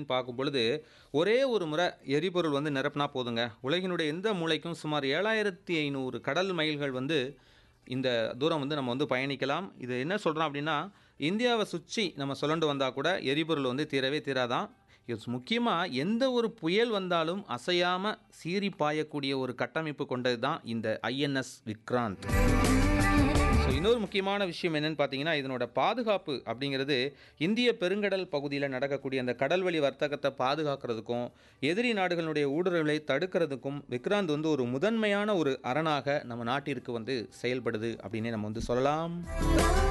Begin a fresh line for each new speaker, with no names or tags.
அப்படின்னு பார்க்கும் பொழுது ஒரே ஒரு முறை எரிபொருள் வந்து நிரப்பினா போதுங்க உலகினுடைய எந்த மூலைக்கும் சுமார் ஏழாயிரத்தி ஐநூறு கடல் மைல்கள் வந்து இந்த தூரம் வந்து நம்ம வந்து பயணிக்கலாம் இது என்ன சொல்கிறோம் அப்படின்னா இந்தியாவை சுற்றி நம்ம சொல்லண்டு வந்தால் கூட எரிபொருள் வந்து தீரவே தீராதான் இது முக்கியமாக எந்த ஒரு புயல் வந்தாலும் அசையாமல் சீறி பாயக்கூடிய ஒரு கட்டமைப்பு கொண்டது தான் இந்த ஐஎன்எஸ் விக்ராந்த் ஸோ இன்னொரு முக்கியமான விஷயம் என்னன்னு பார்த்தீங்கன்னா இதனோட பாதுகாப்பு அப்படிங்கிறது இந்திய பெருங்கடல் பகுதியில் நடக்கக்கூடிய அந்த கடல்வழி வர்த்தகத்தை பாதுகாக்கிறதுக்கும் எதிரி நாடுகளுடைய ஊடுருவலை தடுக்கிறதுக்கும் விக்ராந்த் வந்து ஒரு முதன்மையான ஒரு அரணாக நம்ம நாட்டிற்கு வந்து செயல்படுது அப்படின்னே நம்ம வந்து சொல்லலாம்